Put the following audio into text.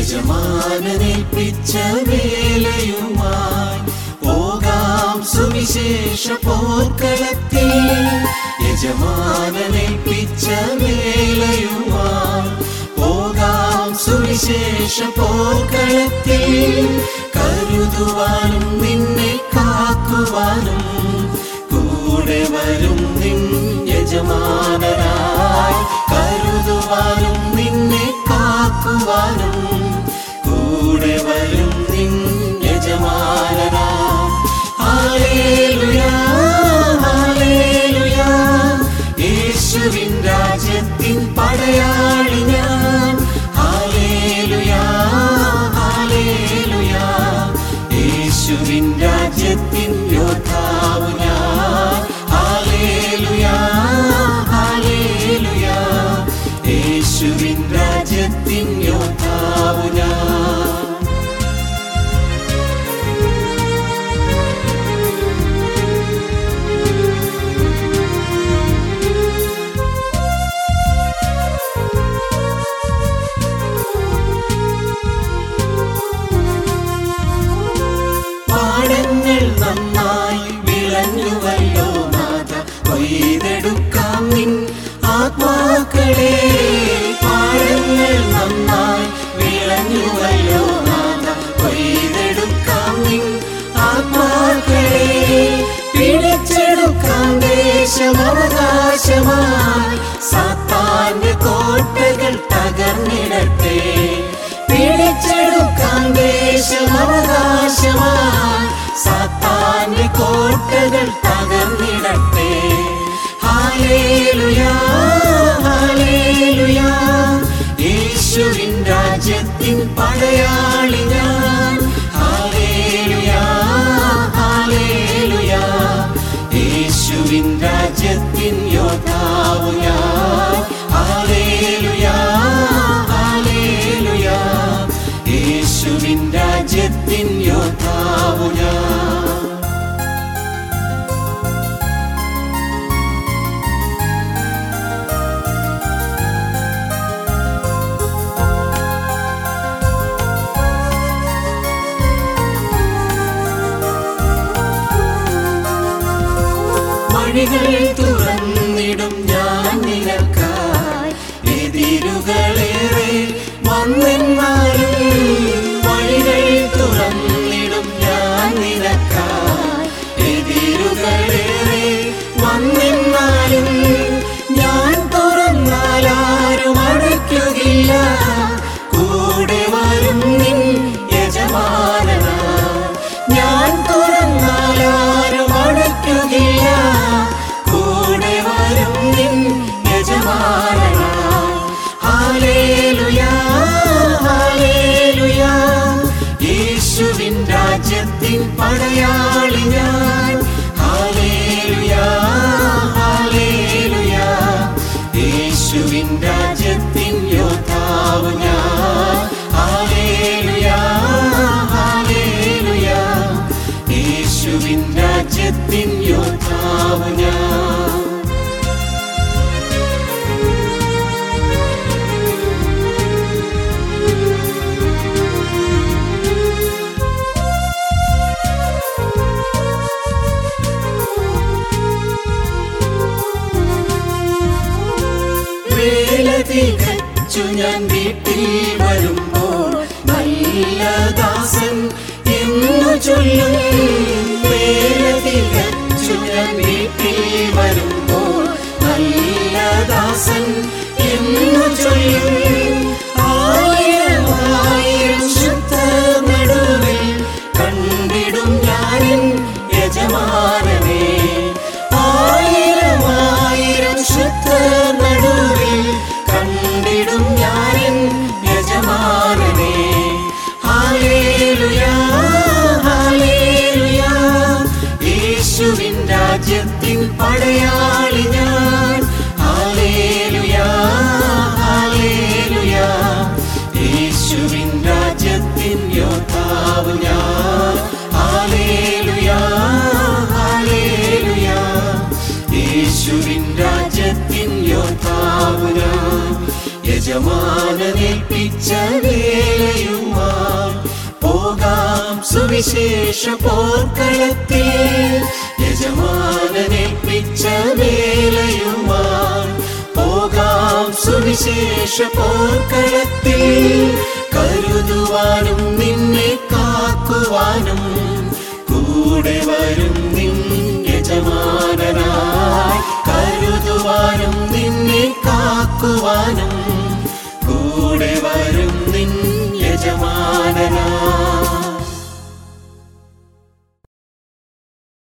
യജമാനനേൽപ്പിച്ച വേലയുമായി പോകാം സുവിശേഷ പോർക്കളത്തിൽ യജമാനനേൽപ്പിച്ച വേലയുമായി പോകാം സുവിശേഷ പോർക്കളത്തിൽ കരുതുവാനും നിന്നെ കാക്കുവാനും കൂടെ വരും നിൻ യജമാനനായി കരുതുവാനും നിന്നെ കാക്കുവാനും കൂടെ വരും നിൻ യജമാനനായി ഹല്ലേലൂയാ ഹല്ലേലൂയാ യേശുവിൻ രാജ്യത്തിൻ പടയാളി ഞാൻ ഹല്ലേലൂയാ ഹല്ലേലൂയാ യേശുവിൻ രാജ്യത്തിൻ യോദ്ധാവ് ഞാൻ ഹല്ലേലൂയാ ഹല്ലേലൂയാ യേശുവിൻ രാജ്യത്തിൻ യോദ്ധാവ് ഞാൻ പാടങ്ങൾ നന്നായി വിളഞ്ഞുവല്ലോ നാഥ കൊയ്തെടുക്കാം നിൻ ആത്മാക്കളെ പാടങ്ങൾ നന്നായി വിളഞ്ഞുവല്ലോ നാഥ കൊയ്തെടുക്കാം നിൻ ആത്മാക്കളെ പിടിച്ചെടുക്കാം ദേശമവകാശമായി സാത്താന്റെ കോട്ടകൾ തകർന്നിടട്ടെ പിടിച്ചെടുക്കാം ദേശമവകാശമായി സാത്താന്റെ കോട്ടകൾ തകർന്നിടട്ടെ ഹാലേലുയാ ഹാലേലുയാ യേശുവിൻ രാജ്യത്തിൻ പടയാളി ഞാൻ ഹാലേലുയാ ഹാലേലുയാ യേശുവിൻ രാജ്യത്തിൻ യോദ്ധാവ് ഞാൻ ഹാലേലുയാ ഹാലേലുയാ യേശുവിൻ രാജ്യത്തിൻ യോദ്ധാവ് ഞാൻ വഴികൾ തുറന്നിടും ഞാൻ നിനക്കായി എതിരുകളേറെ വന്നെന്നാലും വഴികൾ തുറന്നിടും ഞാൻ നിനക്കായി എതിരുകളേറെ വന്നെന്നാലും ഞാൻ തുറന്നാൽ ആരും അടയ്ക്കുകയില്ല കൂടെ വരും നിൻ യജമാനനാ ഞാൻ തുറന്നാൽ ആരും അടയ്ക്കുകയില്ല കൂടെ വരും നിൻ യജമാനനാ ഹാലേലുയാ ഹാലേലുയാ യേശുവിൻ രാജ്യത്തിൻ പടയാളി ഞാൻ ഹാലേലുയാ ഹാലേലുയാ യേശുവിൻ രാജ്യത്തിൻ യോദ്ധാവ് ഞാൻ ഹാലേലുയാ ഹാലേലുയാ യേശുവിൻ രാജ്യത്തിൻ യോദ്ധാവ് ഞാൻ വേല തികച്ചു ഞാൻ വീട്ടിൽ വരുമ്പോൾ നല്ല ദാസൻ എന്നു ചൊല്ലും വേല തികച്ചു ഞാൻ വീട്ടിൽ വരുമ്പോൾ നല്ല ദാസൻ എന്നു ചൊല്ലും ആയിരം ആയിരം ശുദ്ധ നടുവിൽ കണ്ടിടും ഞാനിൻ യജമാനനെ ആയിരം ആയിരം ശുദ്ധ നടുവിൽ കണ്ടിടും ഞാനിൻ യജമാനനെ ഹാലേലുയാ ഹാലേലുയാ യേശുവിൻ രാജ്യത്തിൻ പടയാളി ഞാൻ ഹാലേലുയാ ഹാലേലുയാ യേശുവിൻ രാജ്യത്തിൻ യോദ്ധാവ് ഞാൻ ഹാലേലുയാ ഹാലേലുയാ യേശുവിൻ രാജ്യത്തിൻ യോദ്ധാവ് ഞാൻ യജ യജമാനേൽപ്പിച്ച വേലയുമായി പോകാം സുവിശേഷ പോർക്കളത്തിൽ യജമാനേൽപ്പിച്ച വേലയുമായി പോകാം സുവിശേഷ പോർക്കളത്തിൽ കരുതുവാനും നിന്നെ കാക്കുവാനും കൂടെ വരും നിൻ യജമാനനായി കരുതുവാനും നിന്നെ കാക്കുവാനും കൂടെ വരും